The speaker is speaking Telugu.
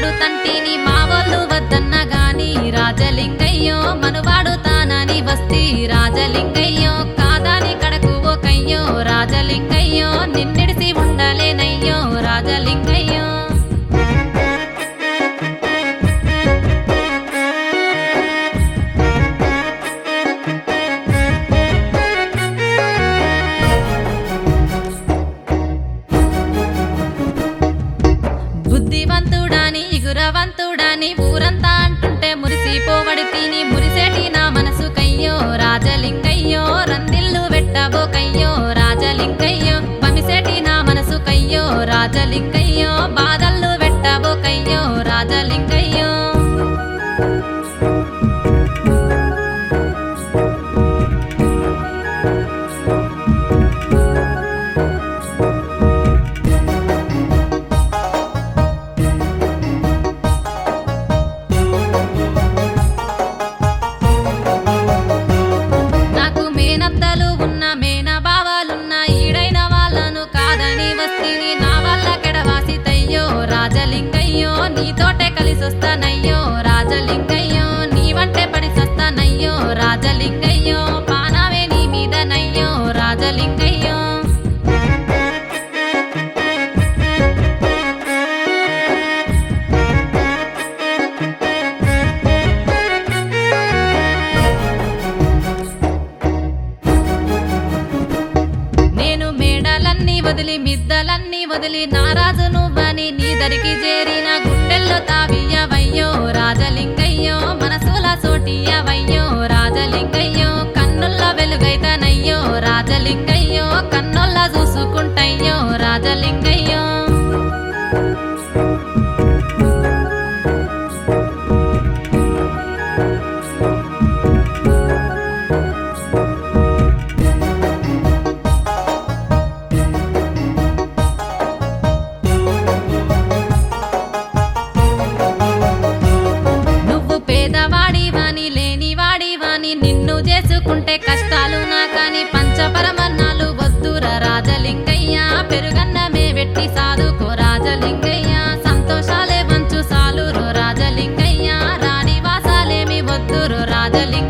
మనువాడు తంటిని మా వాళ్ళు వద్దన్న గాని రాజలింగయ్యో మనువాడు తానని వస్తి రాజలింగయ్యో కాదాని కడకు ఓకయ్యో రాజలింగయ్యో నిన్నిడిసి ఉండలేనయ్యో రాజలింగయ్యో బుద్ధివంతుడాని ఇగురవంతుడాని ఊరంతా అంటుంటే మురిసిపోవడి తిని మురిసేటి నా మనసు కయ్యో రాజలింగయ్యో రందిల్లు పెట్టబోకయ్యో రాజలింగయ్యో బమిసేటి నా మనసు కయ్యో రాజలింగయ్యో బాధల్లు పెట్టబోకయ్యో రాజలింగయ్యో నాకు మేనత్తలు ఉన్న మేన భావాలున్న ఈడైన వాళ్ళను కాదని వస్తిని నా వల్ల కెడవాసి తయ్యో రాజలింగయ్యో నీతోటే కలిసొస్తానయ్యో రాజలింగయ్యో నీ వంటే పడిసొస్తానయ్యో రాజలింగయ్యో పానావే నీ మీదనయ్యో రాజలింగయ్యో నేను మేడలన్నీ వదిలి మిద్దలన్నీ వదిలి నారాజు నువ్వని నీ దరికి చేరిన గుండెల్లో తావియ్యవయ్యో రాజలింగయ్యో మనసుల సోటియవయ్యో రాజలింగయ్యో కన్నుల్ల వెలుగైతనయ్యో రాజలింగయ్యో కన్నుల్ల చూసుకుంటయ్యో రాజలింగయ్యో నువ్వు పేదవాడివాని లేనివాడివాని నిన్ను చేసుకుంటే కష్టాలు నాకని పంచపరమన్నాలు వద్దుర రాజలింగయ్య పెరుగన్నమే వెట్టి సాదుకో రాజలింగయ్య సంతోషాలే వంచు సాలురో రాజలింగయ్య రాణి వాసాలేమి వద్దురో రాజలింగయ్య